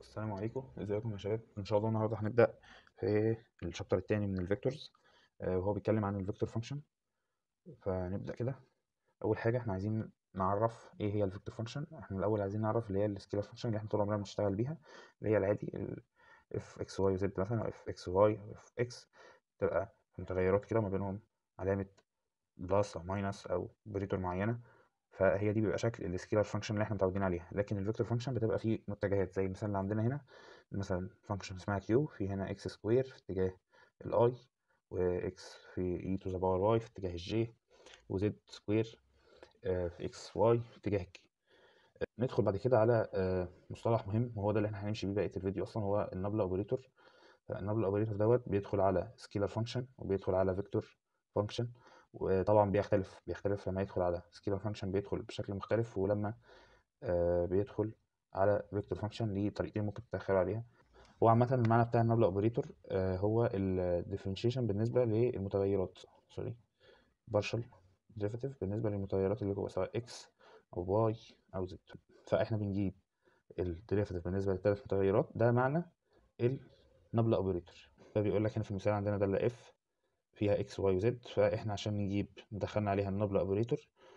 السلام عليكم ازيكم يا شباب ان شاء الله النهارده هنبدا في الشابتر الثاني من الفيكتورز آه، وهو بيتكلم عن الفيكتور فانكشن فنبدا كده اول حاجه احنا عايزين نعرف ايه هي الفيكتور فانكشن احنا الاول عايزين نعرف اللي هي السكيلر فانكشن اللي احنا طول عمرنا بنشتغل بيها اللي هي العادي اف اكس واي زد مثلا او اف اكس واي اف اكس تبقى متغيرات كده ما بينهم علامه بلس او ماينس او بريتور معينه فهي دي بيبقى شكل السكيلر فانكشن اللي احنا متعودين عليها لكن الفيكتور فانكشن بتبقى فيه متجهات زي المثال اللي عندنا هنا مثلا فانكشن اسمها كيو في هنا اكس سكوير في اتجاه الاي واكس في اي تو ذا باور واي في اتجاه الجي وزد سكوير في اكس واي في اتجاه الكي ندخل بعد كده على آه، مصطلح مهم وهو ده اللي احنا هنمشي بيه بقيه الفيديو اصلا هو النابل اوبريتور النابل اوبريتور دوت بيدخل على سكيلر فانكشن وبيدخل على فيكتور فانكشن وطبعا بيختلف بيختلف لما يدخل على سكيلر فانكشن بيدخل بشكل مختلف ولما آه، بيدخل على فيكتور فانكشن ليه طريقتين ممكن تتدخلوا عليها هو عامة المعنى بتاع النابل اوبريتور هو الديفرنشيشن بالنسبة للمتغيرات سوري بارشل ديريفاتيف بالنسبة للمتغيرات اللي جوه سواء اكس او واي او زد فاحنا بنجيب الديريفاتيف بالنسبة للثلاث متغيرات ده معنى النابل اوبريتور فبيقول لك هنا في المثال عندنا دالة اف فيها اكس واي وزد فاحنا عشان نجيب دخلنا عليها النابل اوبريتور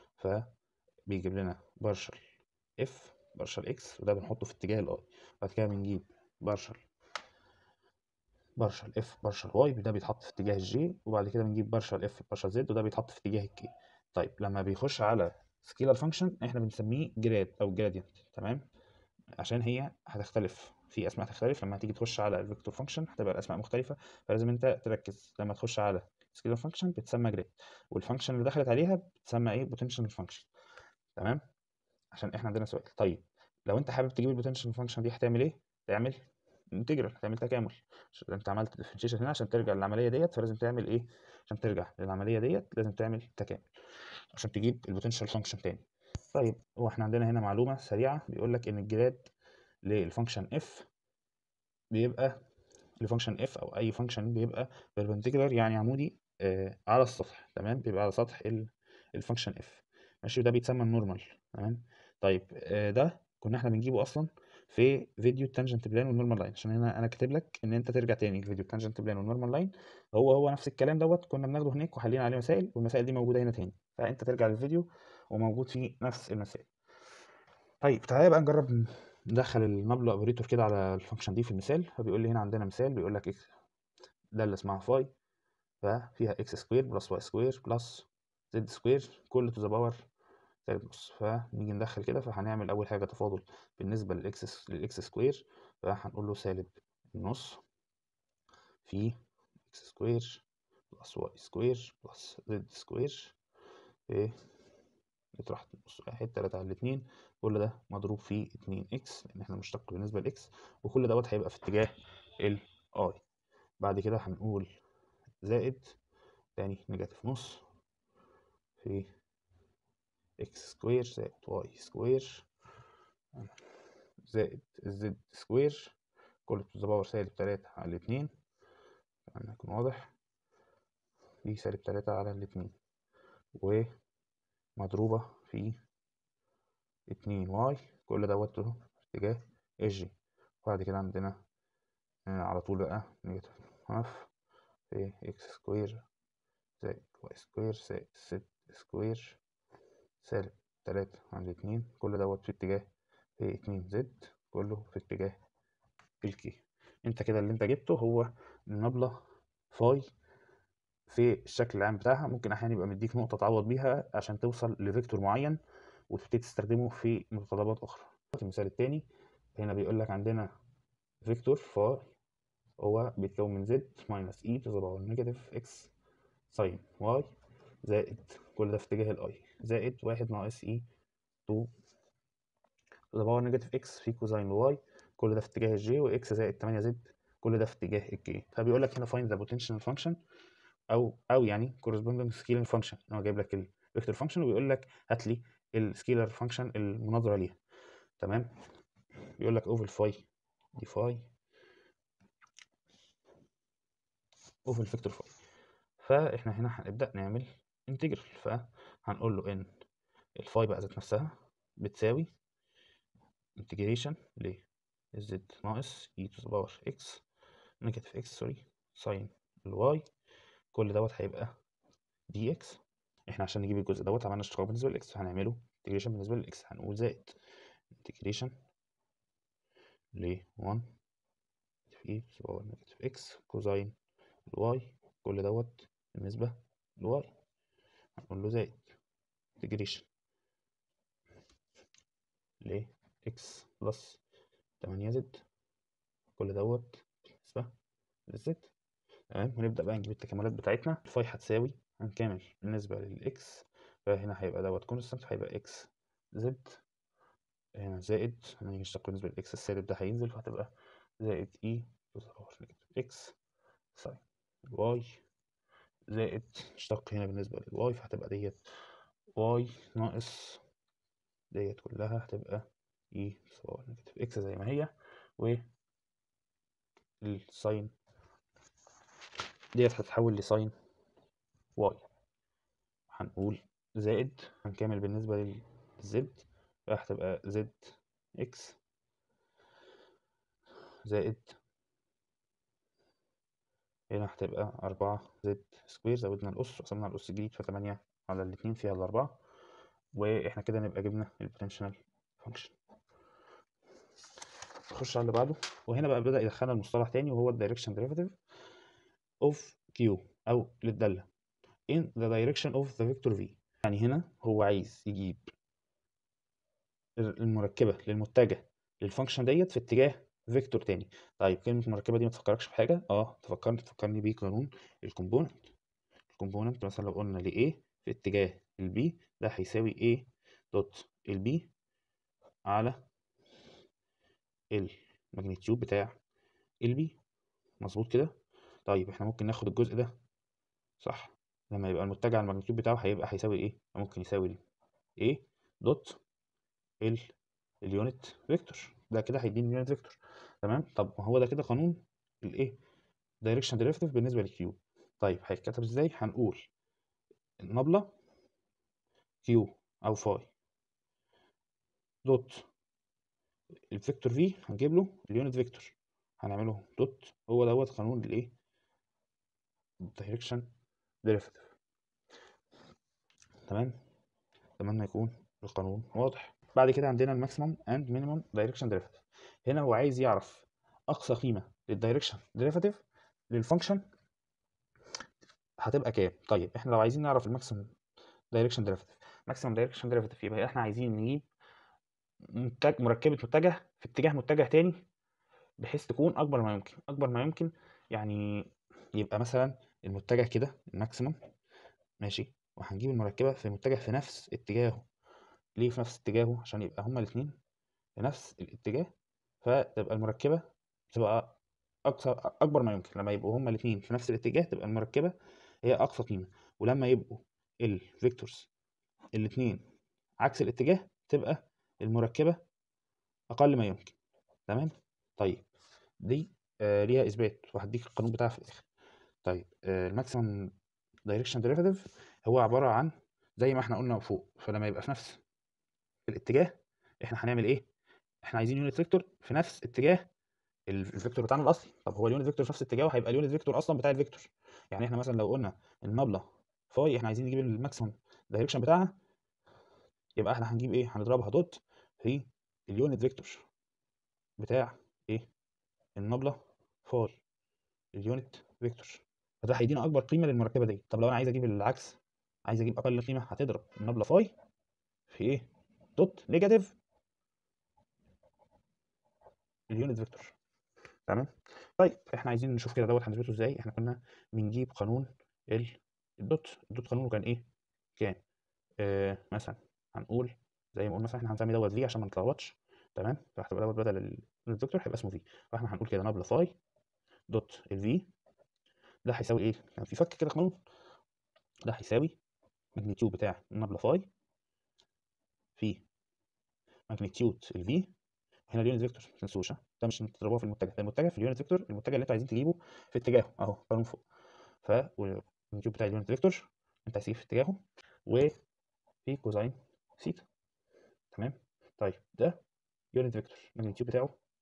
فبيجيب لنا بارشل اف بارشل اكس وده بنحطه في اتجاه الاي بعد كده بنجيب بارشل بارشل اف بارشل واي ده بيتحط في اتجاه الجي وبعد كده بنجيب بارشل اف بارشل زد وده بيتحط في اتجاه الكي طيب لما بيخش على سكيلر فانكشن احنا بنسميه جراد او جرادينت تمام عشان هي هتختلف في اسماء هتختلف لما تيجي تخش على الفيكتور فانكشن هتبقى الاسماء مختلفه فلازم انت تركز لما تخش على سكيلر فانكشن بتسمى جريد والفانكشن اللي دخلت عليها بتسمى ايه بوتنشال فانكشن تمام عشان احنا عندنا سؤال طيب لو انت حابب تجيب البوتنشال فانكشن دي هتعمل ايه تعمل انتجرال هتعمل تكامل عشان انت عملت ديفرنشيشن هنا عشان ترجع للعمليه ديت فلازم تعمل ايه عشان ترجع للعمليه ديت لازم تعمل تكامل عشان تجيب البوتنشال فانكشن تاني طيب هو احنا عندنا هنا معلومه سريعه بيقول لك ان الجراد للفانكشن اف بيبقى لفانكشن اف او اي فانكشن بيبقى بيربنديكولار يعني عمودي آه على السطح تمام بيبقى على سطح الفانكشن اف ماشي وده بيتسمى النورمال تمام طيب آه ده كنا احنا بنجيبه اصلا في فيديو التانجنت بلان والنورمال لاين عشان هنا انا كاتب لك ان انت ترجع تاني لفيديو التانجنت بلان والنورمال لاين هو هو نفس الكلام دوت كنا بناخده هناك وحلينا عليه مسائل والمسائل دي موجوده هنا تاني فانت ترجع للفيديو وموجود فيه نفس المسائل طيب تعالى بقى نجرب ندخل النابل اوبريتور كده على الفانكشن دي في المثال فبيقول لي هنا عندنا مثال بيقول لك اكس ده اللي اسمها فاي ففيها اكس سكوير بلس واي سكوير بلس زد سكوير كل تو ذا باور سالب نص فنيجي ندخل كده فهنعمل اول حاجه تفاضل بالنسبه للاكس للاكس سكوير فهنقول له سالب النص في اكس سكوير بلس واي سكوير بلس زد سكوير في يطرح نص واحد تلاتة على الاتنين كل ده مضروب في اتنين اكس لان احنا مشتق بالنسبة لاكس وكل دوت هيبقى في اتجاه ال اي بعد كده هنقول زائد تاني نيجاتيف نص في اكس سكوير زائد واي سكوير زائد الزد سكوير كل تو ذا باور سالب تلاتة على الاتنين عشان يكون واضح دي سالب تلاتة على الاتنين ومضروبة في اتنين واي كل دوت في اتجاه الجي وبعد كده عندنا على طول بقى نيجاتيف هاف في اكس سكوير زائد واي سكوير زائد ست سكوير سالب تلاتة عند اتنين كل دوت في اتجاه في اتنين زد كله في اتجاه الكي انت كده اللي انت جبته هو النبلة فاي في الشكل العام بتاعها ممكن احيانا يبقى مديك نقطة تعوض بيها عشان توصل لفيكتور معين وتبتدي تستخدمه في متطلبات اخرى المثال التاني هنا بيقول لك عندنا فيكتور فاي هو بيتكون من زد ماينس اي تو ذا باور نيجاتيف اكس ساين واي زائد كل ده في اتجاه الاي زائد واحد ناقص اي 2 تو ذا باور نيجاتيف اكس في كوزاين واي كل ده في اتجاه الجي واكس زائد 8 زد كل ده في اتجاه الكي فبيقول لك هنا find the potential function او او يعني corresponding scaling function هو جايب لك الفيكتور فانكشن وبيقول لك هات لي السكيلر فانكشن المناظره ليها تمام بيقول لك اوفل فاي دي فاي اوفل فيكتور فاي فاحنا هنا هنبدا نعمل انتجرال فهنقول له ان الفاي بقى ذات نفسها بتساوي انتجريشن ل الزد ناقص اي تو ذا باور اكس نيجاتيف اكس سوري ساين الواي كل دوت هيبقى دي اكس احنا عشان نجيب الجزء دوت عملنا اشتقاق بالنسبه للاكس هنعمله انتجريشن بالنسبه للاكس هنقول زائد انتجريشن ل 1 في اي تو ذا باور نيجاتيف اكس كوزاين الواي كل دوت بالنسبه لواي هنقول له زائد انتجريشن ل اكس بلس 8 زد كل دوت بالنسبة للزد تمام ونبدأ بقى نجيب التكاملات بتاعتنا الفاي هتساوي هنكمل بالنسبة للإكس فهنا هيبقى دوت كونستانت هيبقى إكس زد هنا زائد هنيجي نشتق بالنسبة للإكس السالب ده هينزل فهتبقى زائد إي إكس ساين واي زائد نشتق هنا بالنسبة للواي فهتبقى ديت واي ناقص ديت كلها هتبقى اي سواء نيجاتيف اكس زي ما هي و الساين ديت هتتحول لساين واي هنقول زائد هنكمل بالنسبة للزد هتبقى زد اكس زائد هنا هتبقى أربعة زد سكوير زودنا الأس وقسمنا الأس الجديد فتمانية على الاتنين فيها الأربعة وإحنا كده نبقى جبنا البوتنشال فانكشن نخش على اللي بعده وهنا بقى بدأ يدخلنا المصطلح تاني وهو الدايركشن ديريفاتيف اوف كيو أو للدالة in the direction of the vector v يعني هنا هو عايز يجيب المركبة للمتجه للفانكشن ديت في اتجاه فيكتور تاني طيب كلمة المركبة دي ما تفكركش بحاجة اه تفكرني تفكرني بقانون الكومبوننت الكومبوننت مثلا لو قلنا ل A في اتجاه ال B ده هيساوي A دوت ال B على الماجنتيود بتاع ال B مظبوط كده طيب احنا ممكن ناخد الجزء ده صح لما يبقى المتجه على الماجنتيود بتاعه هيبقى هيساوي ايه ممكن يساوي A دوت ال اليونت فيكتور ده كده هيديني اليونت فيكتور تمام طب ما هو ده كده قانون الايه دايركشن ديريفيتيف بالنسبه للكيو طيب هيتكتب ازاي هنقول النبله كيو او فاي دوت الفيكتور في هنجيب له اليونت فيكتور هنعمله دوت هو دوت قانون الايه دايركشن ديريفيتيف تمام اتمنى يكون القانون واضح بعد كده عندنا الماكسيمم اند مينيمم دايركشن ديريفيتيف هنا هو عايز يعرف اقصى قيمه للدايركشن ديريفيتيف للفانكشن هتبقى كام طيب احنا لو عايزين نعرف الماكسيمم دايركشن ديريفيتيف ماكسيمم دايركشن ديريفيتيف يبقى احنا عايزين نجيب منتج مركبه متجه في اتجاه متجه تاني بحيث تكون اكبر ما يمكن اكبر ما يمكن يعني يبقى مثلا المتجه كده الماكسيمم ماشي وهنجيب المركبه في متجه في نفس اتجاهه ليه في نفس اتجاهه عشان يبقى هما الاثنين في نفس الاتجاه فتبقى المركبه تبقى اقصى اكبر ما يمكن لما يبقوا هما الاثنين في نفس الاتجاه تبقى المركبه هي اقصى قيمه ولما يبقوا الفيكتورز الاثنين عكس الاتجاه تبقى المركبه اقل ما يمكن تمام طيب دي آه ليها اثبات وهديك القانون بتاعها في الاخر طيب آه الماكسيمم دايركشن ديريفيتيف هو عباره عن زي ما احنا قلنا فوق فلما يبقى في نفس الاتجاه احنا هنعمل ايه احنا عايزين يونت فيكتور في نفس اتجاه الفيكتور بتاعنا الاصلي طب هو اليونت فيكتور في نفس اتجاهه هيبقى اليونت فيكتور اصلا بتاع الفيكتور يعني احنا مثلا لو قلنا النبله فاي احنا عايزين نجيب الماكسيمم دايركشن بتاعها يبقى احنا هنجيب ايه هنضربها دوت في اليونت فيكتور بتاع ايه النبله فاي اليونت فيكتور فده هيدينا اكبر قيمه للمركبه دي طب لو انا عايز اجيب العكس عايز اجيب اقل قيمه هتضرب النبله فاي في ايه دوت نيجاتيف اليونت فيكتور تمام طيب احنا عايزين نشوف كده دوت هنثبته ازاي احنا كنا بنجيب قانون الدوت الدوت قانونه كان ايه كان آه مثلا هنقول زي ما قلنا مثلا احنا هنسمي دوت في عشان ما نتلخبطش تمام فهتبقى دوت بدل اليونت فيكتور هيبقى اسمه في فاحنا هنقول كده نبله فاي دوت الفي ده هيساوي ايه كان في فك كده قانون ده هيساوي ماجنتيود بتاع النبله فاي في ماجنتيود الفي هنا اليونت فيكتور ما تنسوش ده مش تضربوها في المتجه ده المتجه في اليونت فيكتور المتجه اللي انتوا عايزين تجيبه في اتجاهه اهو قانون فوق ف والماجنتيود بتاع اليونت فيكتور انت عايز تجيب في اتجاهه وفي كوزاين سيتا تمام طيب ده يونت فيكتور الماجنتيود بتاعه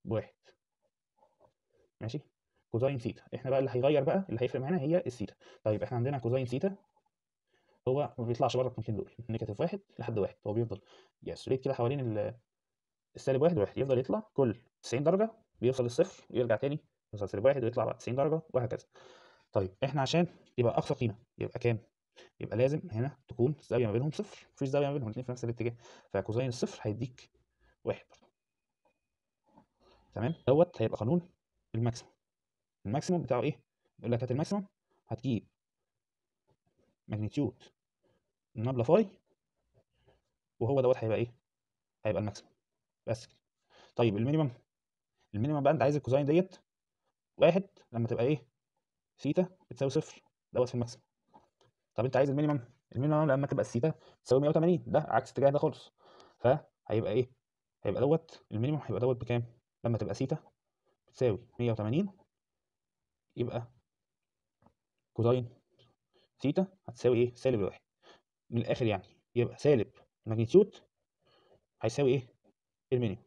بواحد ماشي كوزاين ثيتا احنا بقى اللي هيغير بقى اللي هيفرق معانا هي الثيتا طيب احنا عندنا كوزاين ثيتا هو ما بيطلعش بره القيمتين دول نيجاتيف واحد لحد واحد هو بيفضل يسريت كده حوالين ال- السالب واحد واحد يفضل يطلع كل 90 درجة بيوصل للصفر ويرجع تاني يوصل سالب واحد ويطلع بقى 90 درجة وهكذا طيب احنا عشان يبقى أقصى قيمة يبقى كام؟ يبقى لازم هنا تكون الزاوية ما بينهم صفر مفيش زاوية ما بينهم الاتنين في نفس الاتجاه فكوزين الصفر هيديك واحد برضه تمام دوت هيبقى قانون الماكسيموم الماكسيموم بتاعه ايه؟ يقول لك هات الماكسيموم هتجيب ماجنتيود النابلة فاي وهو دوت هيبقى ايه؟ هيبقى الماكسيموم بس كده طيب المينيمم المينيمم بقى انت عايز الكوزاين ديت واحد لما تبقى ايه؟ ثيتا بتساوي صفر دوت في الماكسيموم طب انت عايز المينيمم المينيمم لما تبقى الثيتا تساوي 180 ده عكس الاتجاه ده خالص فهيبقى ايه؟ هيبقى دوت المينيمم هيبقى دوت بكام؟ لما تبقى ثيتا بتساوي 180 يبقى كوزاين ثيتا هتساوي ايه؟ سالب الواحد من الاخر يعني يبقى سالب ماجنتيود هيساوي ايه؟ المينيمم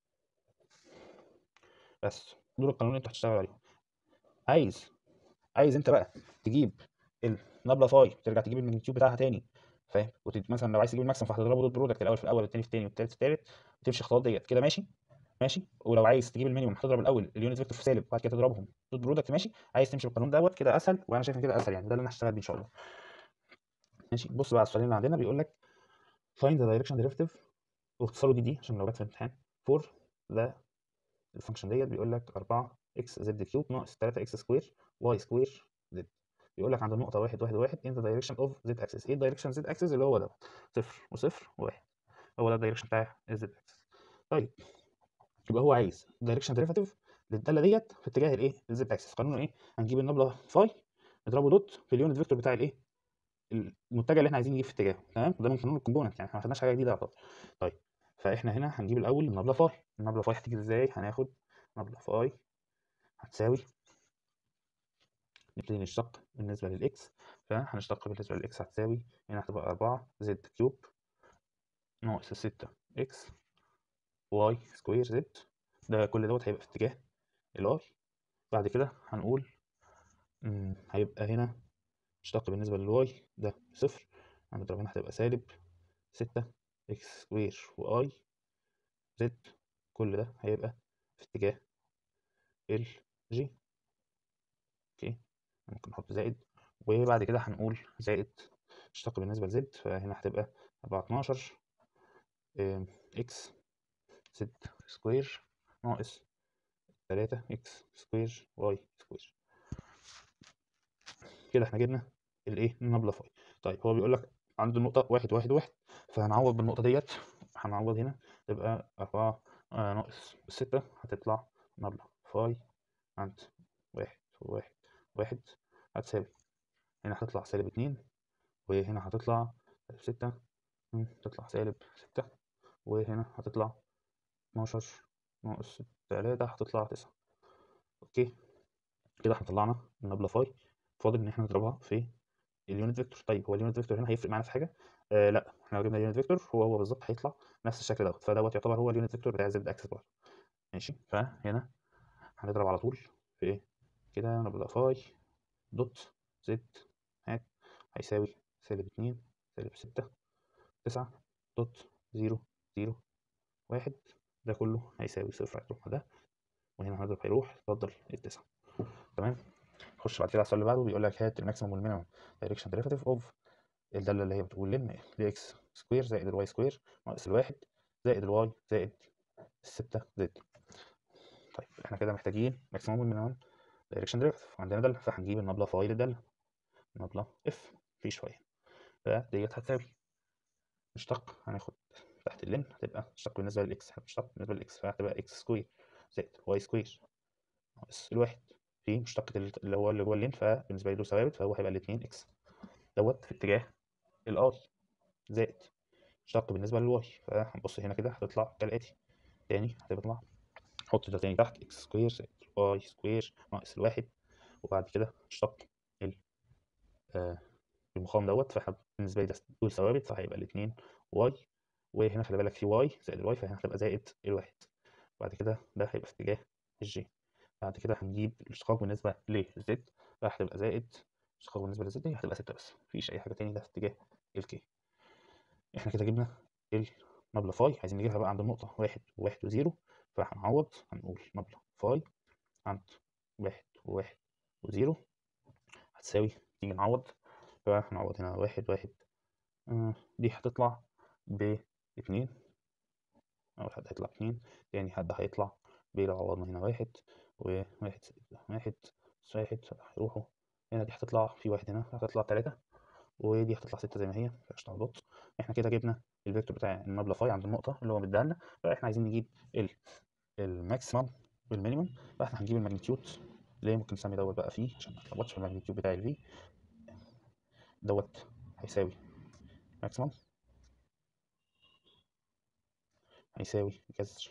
بس دول القانون اللي انت هتشتغل عليهم عايز عايز انت بقى تجيب النابله فاي ترجع تجيب الماجنتيود بتاعها تاني فاهم وتد... مثلا لو عايز تجيب الماكسيمم فهتضربه دوت برودكت الاول في الاول والتاني في التاني والتالت في التالت وتمشي الخطوات ديت كده ماشي ماشي ولو عايز تجيب المينيمم هتضرب الاول اليونت فيكتور في سالب وبعد كده تضربهم دوت برودكت ماشي عايز تمشي بالقانون دوت كده اسهل وانا شايف ان كده اسهل يعني ده اللي انا هشتغل بيه ان شاء الله ماشي بص بقى على السؤالين اللي عندنا بيقول لك find the direction derivative واختصاره دي دي عشان لو جت في الامتحان for the الفانكشن ديت بيقول لك 4 اكس زد كيوب ناقص 3 اكس سكوير واي سكوير زد بيقول لك عند النقطة واحد واحد واحد in the direction of z axis ايه الدايركشن z axis اللي هو ده صفر وصفر وواحد هو ده الدايركشن بتاع الزد axis طيب يبقى هو عايز دايركشن ديريفاتيف للدالة ديت في اتجاه الايه الزد axis قانونه ايه هنجيب النبلة فاي نضربه دوت في اليونت فيكتور بتاع الايه المتجه اللي احنا عايزين نجيب في اتجاهه تمام ده من قانون الكومبوننت يعني احنا ما خدناش حاجه جديده يعتبر طيب فاحنا هنا هنجيب الاول النبله فاي النبله فاي هتيجي ازاي هناخد نبله فاي هتساوي نبتدي نشتق بالنسبه للاكس فهنشتق بالنسبه للاكس هتساوي هنا هتبقى 4 زد كيوب ناقص 6 اكس واي سكوير زد ده كل دوت هيبقى في اتجاه الواي بعد كده هنقول مم، هيبقى هنا اشتق بالنسبة للواي ده صفر هنضرب هنا هتبقى سالب ستة اكس سكوير واي زد كل ده هيبقى في اتجاه ال جي اوكي ممكن نحط زائد وبعد كده هنقول زائد اشتق بالنسبة لزد فهنا هتبقى أربعة اتناشر اكس زد سكوير ناقص تلاتة اكس سكوير واي سكوير كده احنا جبنا الايه النبله فاي طيب هو بيقول لك عند النقطه واحد واحد واحد فهنعوض بالنقطه ديت هنعوض هنا تبقى أربعة آه ناقص ستة هتطلع نبلة فاي عند واحد واحد واحد هتساوي هنا هتطلع سالب اتنين وهنا هتطلع سالب ستة مم، تطلع سالب ستة وهنا هتطلع اتناشر ناقص تلاتة هتطلع تسعة اوكي كده احنا طلعنا النبلة فاي فاضل ان احنا نضربها في اليونت فيكتور طيب هو اليونت فيكتور هنا هيفرق معانا في حاجه آه لا احنا لو جبنا اليونت فيكتور هو هو بالظبط هيطلع نفس الشكل دوت فدوت يعتبر هو اليونت فيكتور بتاع زد اكسس برضه ماشي فهنا هنضرب على طول في ايه كده نبقى فاي دوت زد هات هيساوي سالب اتنين سالب ستة تسعة دوت زيرو زيرو واحد ده كله هيساوي صفر هيروح ده وهنا هنضرب هيروح اتفضل التسعة تمام نخش بعد كده على السؤال اللي بعده بيقول لك هات الماكسيمم والمينيمم دايركشن ديريفاتيف اوف الداله اللي هي بتقول لنا الاكس سكوير زائد الواي سكوير ناقص الواحد زائد الواي زائد الستة زد طيب احنا كده محتاجين ماكسيمم والمينيمم دايركشن ديريفاتيف عندنا داله فهنجيب النبله فاي للداله النبله اف في شويه فديت هتساوي نشتق هناخد تحت اللين هتبقى نشتق بالنسبه للاكس هنشتق بالنسبه للاكس فهتبقى اكس سكوير زائد واي سكوير ناقص الواحد في مشتقة ال- اللي هو اللي جوه اللين فبالنسبة لي له ثوابت فهو هيبقى الاتنين اكس دوت في اتجاه الاي زائد مشتق بالنسبة للواي فهنبص هنا كده هتطلع كالآتي تاني هتطلع حط ده تاني تحت اكس سكوير زائد واي سكوير ناقص الواحد وبعد كده نشتق ال آه، المقام دوت فاحنا بالنسبة لي ده دول ثوابت فهيبقى الاتنين واي وهنا خلي بالك في واي زائد الواي فهنا هتبقى زائد الواحد وبعد كده ده هيبقى في اتجاه الجي بعد كده هنجيب الاشتقاق بالنسبة للزد فهتبقى زائد الاشتقاق بالنسبة للزد دي هتبقى ستة بس مفيش أي حاجة تاني ده في اتجاه الكي احنا كده جبنا المبلغ فاي عايزين نجيبها بقى عند النقطة واحد وواحد وزيرو فهنعوض هنقول مبلغ فاي عند واحد وواحد وزيرو هتساوي نيجي نعوض فهنعوض هنا واحد واحد آه دي هتطلع باتنين أول حد هيطلع اتنين تاني حد هيطلع لو عوضنا هنا واحد وواحد واحد واحد هيروحوا هنا دي هتطلع في واحد هنا هتطلع تلاتة ودي هتطلع ستة زي ما هي مفيهاش تعويضات احنا كده جبنا الفيكتور بتاع المبلغ فاي عند النقطة اللي هو مديها لنا فاحنا عايزين نجيب ال الماكسيمم والمينيمم فاحنا هنجيب الماجنتيود ليه ممكن نسمي دوت بقى فيه عشان ما نتلخبطش في الماجنتيود بتاع الفي دوت هيساوي ماكسيمم هيساوي جذر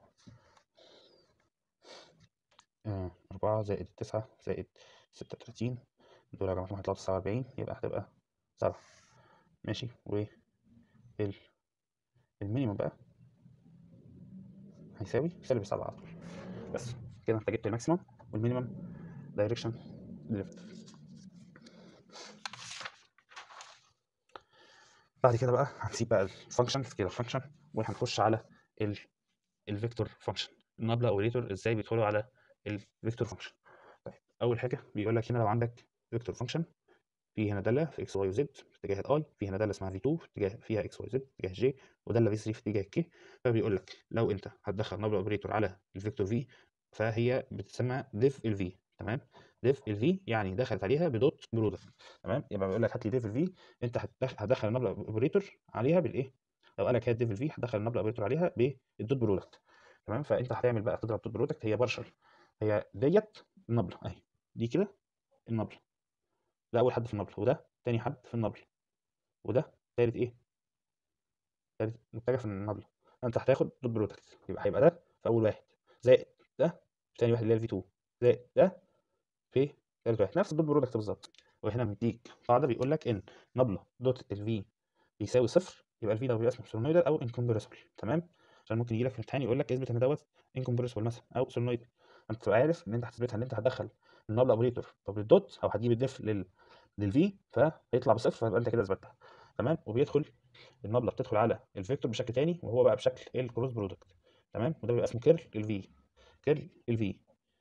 آه، أربعة زائد تسعة زائد ستة وتلاتين دول يا جماعة هيطلعوا تسعة وأربعين يبقى هتبقى سبعة ماشي و ال المينيمم بقى هيساوي سالب سبعة على طول بس كده انت جبت الماكسيمم والمينيمم دايركشن ديريفيتيف بعد كده بقى هنسيب بقى الفانكشن سكيلر فانكشن وهنخش على ال الفيكتور فانكشن النابلا اوبريتور ازاي بيدخلوا على الفيكتور فانكشن طيب اول حاجه بيقول لك هنا لو عندك فيكتور فانكشن في هنا داله في اكس واي وزد في اتجاه الاي في هنا داله اسمها في 2 في اتجاه فيها اكس واي زد في اتجاه جي وداله في 3 في اتجاه كي فبيقول لك لو انت هتدخل نابلا اوبريتور على الفيكتور في فهي بتسمى ديف الفي تمام ديف الفي يعني دخلت عليها بدوت برودكت تمام يبقى بيقول لك هات لي ديف الفي انت هتدخل هتدخل النابلا اوبريتور عليها بالايه لو قال لك هات ديف الفي هتدخل النابلا اوبريتور عليها بالدوت برودكت تمام فانت هتعمل بقى تضرب دوت برودكت هي بارشل هي ديت النبله اهي دي كده النبله ده اول حد في النبله وده تاني حد في النبله وده تالت ايه تالت متجه في النبله انت هتاخد دوت برودكت يبقى هيبقى ده في اول واحد زائد ده في تاني واحد اللي هي الفي 2 زائد ده في تالت واحد نفس الدوت برودكت بالظبط وهنا مديك قاعده بيقول لك ان نبله دوت الفي بيساوي صفر يبقى الفي ده بيبقى اسمه سولنويدال او انكمبرسبل تمام عشان ممكن يجي لك في الامتحان يقول لك اثبت ان دوت انكمبرسبل مثلا او سولنويدال انت تبقى عارف ان انت هتثبتها ان انت هتدخل النبل اوبريتور طب الدوت او هتجيب الديف لل للفي فهيطلع بصفر فيبقى انت كده اثبتها تمام وبيدخل النبله بتدخل على الفيكتور بشكل تاني وهو بقى بشكل الكروس برودكت تمام وده بيبقى اسمه كيرل الفي كيرل الفي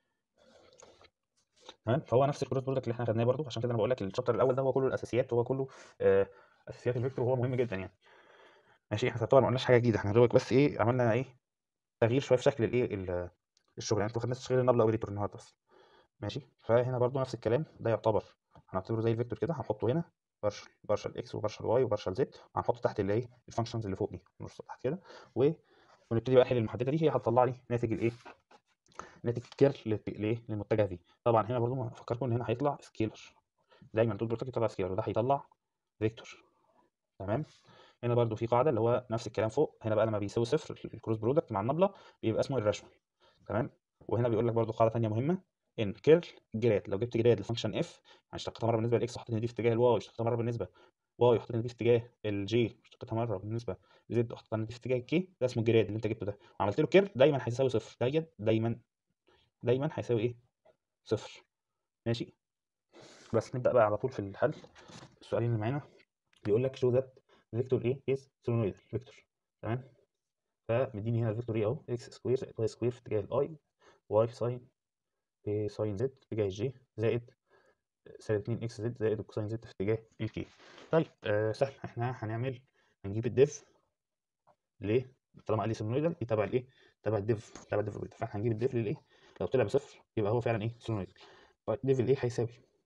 تمام فهو نفس الكروس برودكت اللي احنا خدناه برضو عشان كده انا بقول لك الشابتر الاول ده هو كله الاساسيات هو كله آه اساسيات الفيكتور وهو مهم جدا يعني ماشي احنا طبعا ما قلناش حاجه جديده احنا دوبك بس ايه عملنا ايه تغيير شويه في شكل الايه الشغل يعني انتوا ما خدناش تشغيل النبله اوبريتور النهارده بس ماشي فهنا برضو نفس الكلام ده يعتبر هنعتبره زي الفيكتور كده هنحطه هنا بارشل بارشل اكس وبارشل واي وبارشل زد هنحطه تحت اللي ايه الفانكشنز اللي فوق دي نرص تحت كده و... ونبتدي بقى احل المحدده دي هي هتطلع لي ناتج الايه ناتج كيرل لايه للمتجه في طبعا هنا برضو افكركم ان هنا هيطلع سكيلر دايما طول بروتك يطلع سكيلر وده هيطلع فيكتور تمام هنا برضو في قاعده اللي هو نفس الكلام فوق هنا بقى لما بيساوي صفر الكروس برودكت مع النبله بيبقى اسمه الراشونال تمام وهنا بيقول لك برضو قاعده ثانيه مهمه ان كيرل جراد لو جبت جراد لفانكشن اف يعني اشتقتها مره بالنسبه للاكس وحطيتها دي في اتجاه الواي اشتقتها مره بالنسبه واي وحطيتها دي في اتجاه الجي اشتقتها مره بالنسبه لزد وحطيتها دي في اتجاه الكي ده اسمه الجراد اللي انت جبته ده وعملت له كيرل دايما هيساوي صفر دايما دايما دايما هيساوي ايه صفر ماشي بس نبدا بقى على طول في الحل السؤالين اللي معانا بيقول لك شو ذات فيكتور ايه از سولنويدال فيكتور تمام فمديني هنا الفيكتور ايه اهو اكس سكوير زائد واي سكوير في اتجاه الاي واي ساين في ساين زد في اتجاه الجي زائد سالب 2 اكس زد زائد كوساين زد في اتجاه الكي طيب آه سهل احنا هنعمل هنجيب الديف ليه طالما قال لي سولنويدال دي تبع الايه تبع الديف تبع الديف فاحنا هنجيب الديف للايه لو طلع بصفر يبقى هو فعلا ايه سولنويدال طيب ديف الايه هيساوي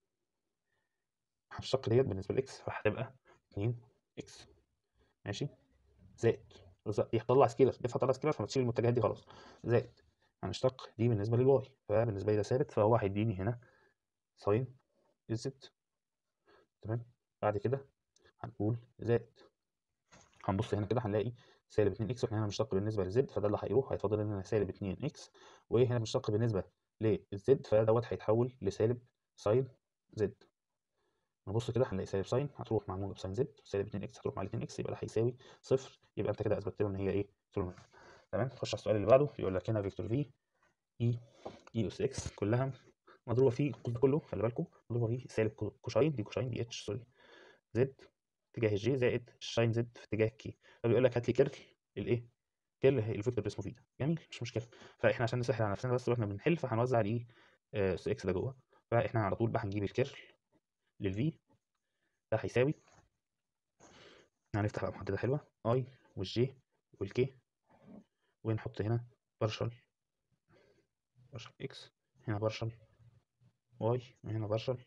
هنشتق ديت بالنسبه لاكس فهتبقى 2 اكس ماشي زائد يطلع سكيلر دي هطلع سكيلر فما تشيل المتجهات دي خلاص زائد هنشتق دي بالنسبه للواي فبالنسبه لي ده ثابت فهو هيديني هنا ساين الزد تمام بعد كده هنقول زائد هنبص هنا كده هنلاقي سالب 2 اكس واحنا هنا بنشتق بالنسبه للزد فده اللي هيروح هيفضل لنا سالب 2 اكس وهنا بنشتق بالنسبه للزد فدوت هيتحول لسالب ساين زد نبص كده هنلاقي سالب ساين هتروح مع موجب ساين زد سالب 2 اكس هتروح مع 2 اكس يبقى ده هيساوي صفر يبقى انت كده اثبتت له ان هي ايه سولنويد تمام نخش على السؤال اللي بعده بيقول لك هنا فيكتور في اي اي اس اكس كلها مضروبه في القوس ده كله خلي بالكم مضروبه في سالب كو- كوشاين دي كوشاين دي اتش سوري زد اتجاه الجي زائد الشاين زد في اتجاه كي فبيقول لك هات لي كيرل الايه كيرل الفيكتور اللي اسمه في ده جميل مش مشكله فاحنا عشان نسهل على نفسنا بس واحنا بنحل فهنوزع الايه اس اكس ده جوه فاحنا على طول بقى هنجيب الكيرل للفي ده هيساوي هنفتح بقى محدده حلوه اي والجي والكي ونحط هنا بارشل بارشل اكس هنا بارشل واي وهنا بارشل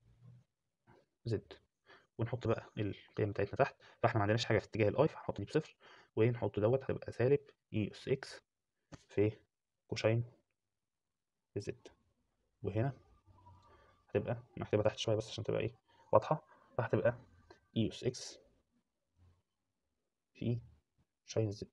زد ونحط بقى القيم بتاعتنا تحت فاحنا ما عندناش حاجه في اتجاه الاي فهنحط دي بصفر ونحط دوت هتبقى سالب اي اس اكس في كوشاين زد وهنا هتبقى نكتبها تحت شويه بس عشان تبقى ايه واضحه فهتبقى اي اس اكس في شاين زد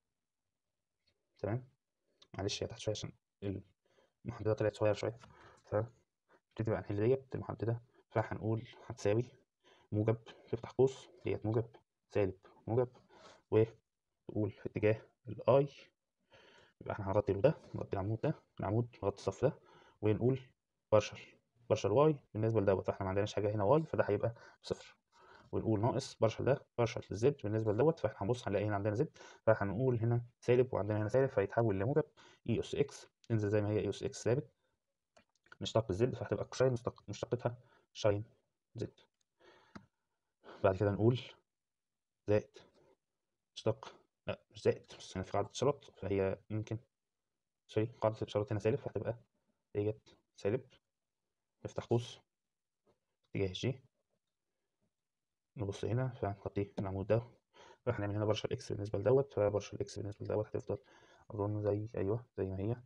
تمام معلش هي تحت شويه عشان المحدده طلعت صغيره شويه فنبتدي بقى نحل ديت المحدده فهنقول هتساوي موجب تفتح قوس ديت موجب سالب موجب وتقول في اتجاه الاي يبقى احنا هنغطي له ده نغطي العمود ده العمود نغطي الصف ده ونقول بارشل بارشل واي بالنسبه لدوت فاحنا ما عندناش حاجه هنا واي فده هيبقى بصفر ونقول ناقص بارشل ده بارشل زد بالنسبه لدوت فاحنا هنبص هنلاقي هنا عندنا زد فهنقول هنا سالب وعندنا هنا سالب فيتحول لموجب اي اس اكس تنزل زي ما هي اي اس اكس ثابت نشتق الزد فهتبقى كوشاين مشتق مشتقتها شاين زد بعد كده نقول زائد اشتق لا مش زائد بس هنا في قاعدة شرط فهي ممكن سوري قاعدة الشرط هنا سالب فهتبقى ديت سالب نفتح قوس اتجاه جي نبص هنا فهنغطي العمود ده فاحنا هنعمل هنا بارشل اكس بالنسبة لدوت فبارشل اكس بالنسبة لدوت هتفضل أظن زي أيوه زي ما هي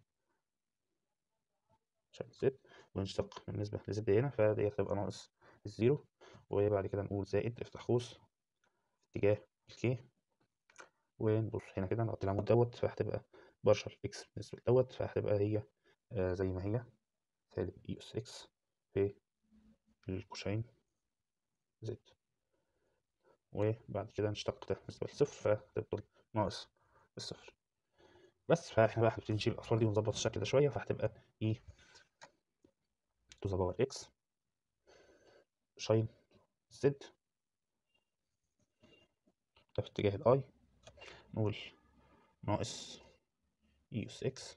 عشان زد ونشتق بالنسبة لزد هنا فديت هتبقى ناقص الزيرو وبعد كده نقول زائد افتح قوس اتجاه الكي ونبص هنا كده نغطي العمود دوت فهتبقى بارشل اكس بالنسبة لدوت فهتبقى هي آه زي ما هي سالب اي اس اكس في الكوشين زد وبعد كده نشتق ده بالنسبة للصفر فهتفضل ناقص الصفر بس فاحنا بقى هنبتدي نشيل الأصفار دي ونظبط الشكل ده شوية فهتبقى اي تو ذا باور اكس شاين زد ده في اتجاه الاي نقول ناقص اي اس اكس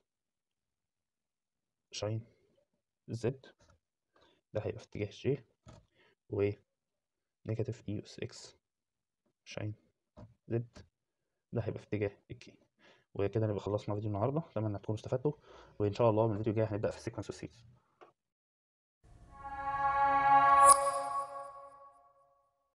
شاين زد ده هيبقى في اتجاه جي و نيجاتيف اي اس اكس شاين زد ده هيبقى في اتجاه الكي وكده نبقى خلصنا فيديو النهارده اتمنى تكونوا استفدتوا وان شاء الله من الفيديو الجاي هنبدا في السيكونس والسيز